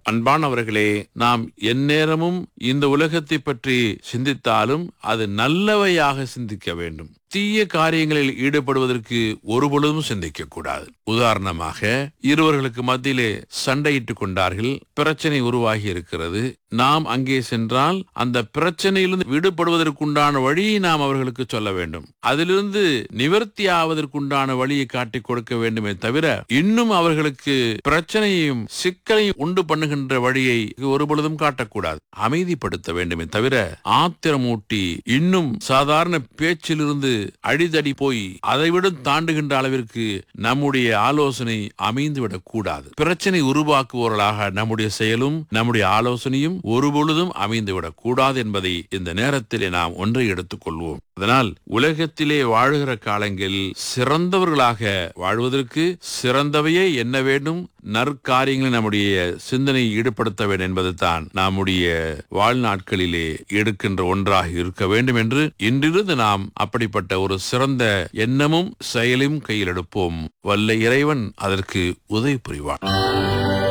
அன்பானவர்களே நாம் எந்நேரமும் இந்த உலகத்தை பற்றி சிந்தித்தாலும் அது நல்லவையாக சிந்திக்க வேண்டும் தீய காரியங்களில் ஈடுபடுவதற்கு ஒருபொழுதும் சிந்திக்க கூடாது உதாரணமாக இருவர்களுக்கு மத்தியிலே சண்டையிட்டுக் கொண்டார்கள் பிரச்சனை உருவாகி இருக்கிறது நாம் அங்கே சென்றால் அந்த பிரச்சனையிலிருந்து விடுபடுவதற்குண்டான வழியை நாம் அவர்களுக்கு சொல்ல வேண்டும் அதிலிருந்து நிவர்த்தி ஆவதற்குண்டான வழியை காட்டிக் கொடுக்க வேண்டுமே தவிர இன்னும் அவர்களுக்கு பிரச்சனையும் சிக்கலையும் உண்டு பண்ணுகின்ற வழியை ஒருபொழுதும் காட்டக்கூடாது அமைதிப்படுத்த வேண்டுமே தவிர ஆத்திரமூட்டி இன்னும் சாதாரண பேச்சிலிருந்து அடிதடி போய் அதைவிட தாண்டுகின்ற அளவிற்கு நம்முடைய ஆலோசனை அமைந்துவிடக் கூடாது பிரச்சனை உருவாக்குபவர்களாக நம்முடைய செயலும் நம்முடைய ஆலோசனையும் ஒருபொழுதும் அமைந்துவிடக் கூடாது என்பதை இந்த நேரத்திலே நாம் ஒன்றை எடுத்துக் கொள்வோம் அதனால் உலகத்திலே வாழுகிற காலங்களில் சிறந்தவர்களாக வாழ்வதற்கு சிறந்தவையே என்ன வேண்டும் நற்காரியங்களை நம்முடைய சிந்தனை ஈடுபடுத்த வேண்டும் என்பதுதான் நம்முடைய வாழ்நாட்களிலே எடுக்கின்ற ஒன்றாக இருக்க வேண்டும் என்று இன்றிருந்து நாம் அப்படிப்பட்ட ஒரு சிறந்த எண்ணமும் செயலையும் கையில் எடுப்போம் வல்ல இறைவன் அதற்கு உதவி புரிவான்